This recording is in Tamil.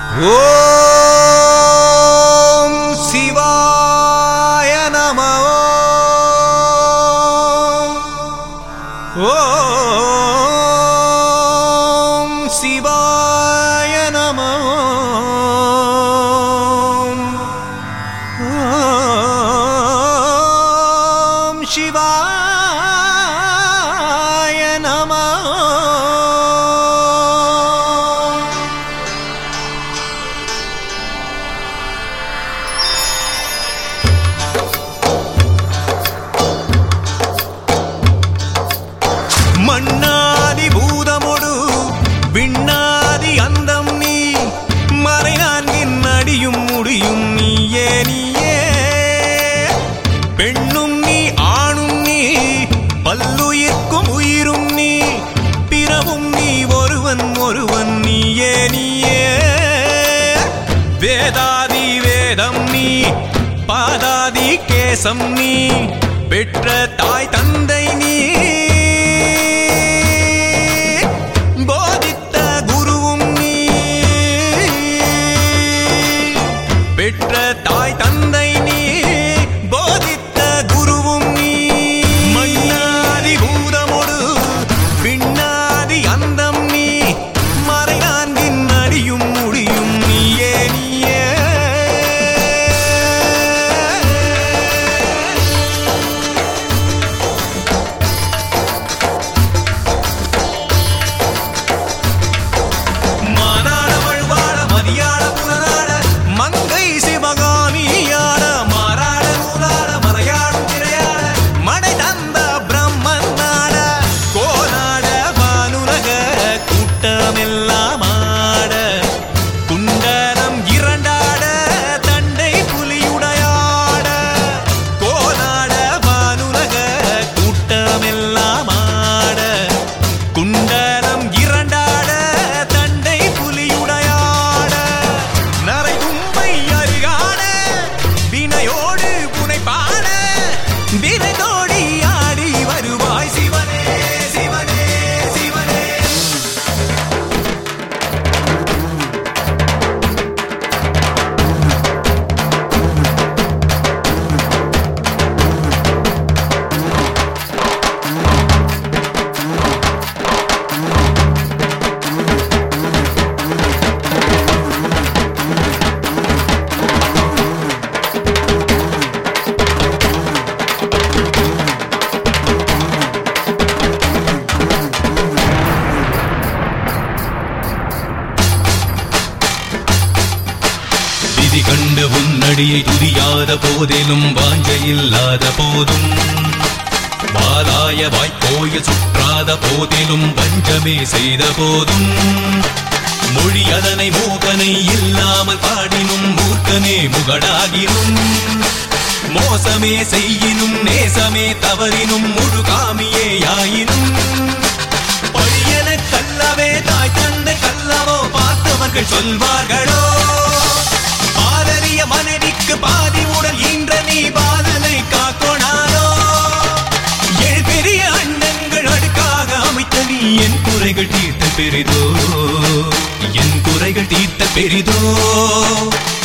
ஓம் சிவாய நம ஓம் சிவாய நம ஓம் சிவாய நம மண்ணாதி பூதமொடு விண்ணாதி அந்தம் நீ மறை நான்கின் அடியும் முடியும் நீயே நீயே பெண்ணும் நீ ஆணும் நீ பல்லுயிர்க்கும் உயிரும் நீ பிறவும் நீ ஒருவன் ஒருவன் நீயே நீயே வேதாதி வேதம் நீ பாதாதி கேசம் நீ பெற்ற தாய் தந்தை நீ போதித்த குருவும் நீ பெற்ற தாய் தந்தை நீ போதித்த குருவும் நீ மண்ணாதி பூதமொடு விண்ணாதி அந்தம் நீ மறை நான்கின் அடியும் முடியும் நீயே நீயே மானாட வழ்வாட மதியாட புலனாட மங்கை சிவகாமியாட மாறாட நூலாட மறையாடும் திரையாட மடை தந்த பிரம்மன் நாட கோலாட வானுலக கூட்டமெல்லாம் ஆட குண்டரம் இரண்டாட தண்டை புலியுடையாட கோலாட வானுலக கூட்டமெல்லாம் ஆட குண்டரம் இரண்டாட தண்டை புலியுடையாட நரை தும்பை அருகாட வினையோடு புனைப்பாட விரைதோடி ஆடி வருவாய் சிவனே சிவனே சிவனே விதி கண்டு உன்னடியை துதியாத போதிலும் வாஞ்சை இல்லாத போதும் வாலாய வாய்க்கோயில் சுற்றாத போதிலும் வஞ்சமே செய்த போதும் மொழி அதனை மூகனை இல்லாமல் பாடினும் மூர்க்கனே முகடாகினும் மோசமே செய்யினும் நேசமே தவறினும் முழுகாமியே யாயினும் பழியன கல்லவே தாய் தந்தை கல்லவோ பார்த்தவர்கள் சொல்வார்களோ பாதறிய மனைவிக்கு பாதி உடல் ஈன்ற நீ பாதனை காக்கொணாரோ ஏழ் பெரிய அண்ணங்கள் அடுக்காக அமைத்த நீ என் குறைகள் தீர்த்த பெரிதோ என் குறைகள் தீர்த்த பெரிதோ